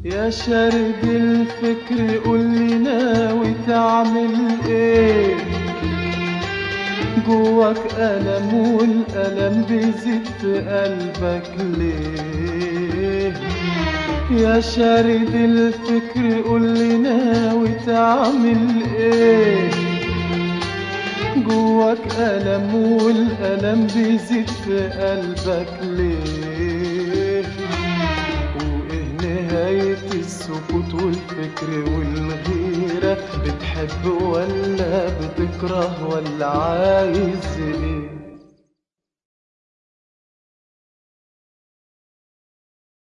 يا شارد الفكر قولي ناوي تعمل ايه جواك ألم والألم بيزيد في قلبك ليه يا شارد الفكر قولي ناوي تعمل ايه جواك ألم والألم بيزيد في قلبك ليه وإيه نهاية السكوت والفكر والغيرة بتحب ولا بتكره ولا عايز ايه